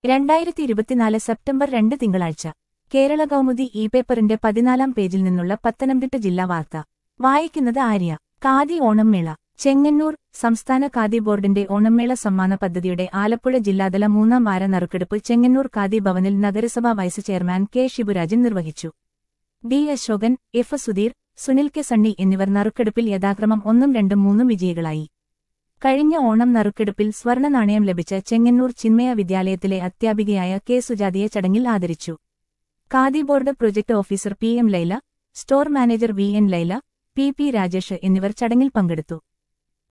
രണ്ടായിരത്തി ഇരുപത്തിനാല് സെപ്റ്റംബർ രണ്ട് തിങ്കളാഴ്ച കേരള കൗമുദി ഇ പേപ്പറിന്റെ പതിനാലാം പേജിൽ നിന്നുള്ള പത്തനംതിട്ട ജില്ലാ വാർത്ത വായിക്കുന്നത് ആര്യ ഖാദി ഓണം മേള ചെങ്ങന്നൂർ സംസ്ഥാന ഖാദി ബോർഡിന്റെ ഓണംമേള സമ്മാന പദ്ധതിയുടെ ആലപ്പുഴ ജില്ലാതല മൂന്നാം വാര നറുക്കെടുപ്പ് ചെങ്ങന്നൂർ ഖാദി ഭവനിൽ നഗരസഭാ വൈസ് ചെയർമാൻ കെ ശിബുരാജൻ നിർവഹിച്ചു D Ashokan F Sudheer Sunil K Sunny എന്നിവർ നറുക്കെടുപ്പിൽ യഥാക്രമം ഒന്നും രണ്ടും മൂന്നും വിജയികളായി കഴിഞ്ഞ ഓണം നറുക്കെടുപ്പിൽ സ്വർണ്ണ നാണയം ലഭിച്ച ചെങ്ങന്നൂർ ചിന്മയ വിദ്യാലയത്തിലെ അധ്യാപികയായ കെ സുജാതിയെ ചടങ്ങിൽ ആദരിച്ചു Khadi board project officer P M Laila store manager V N Laila P P Rajesh എന്നിവർ ചടങ്ങിൽ പങ്കെടുത്തു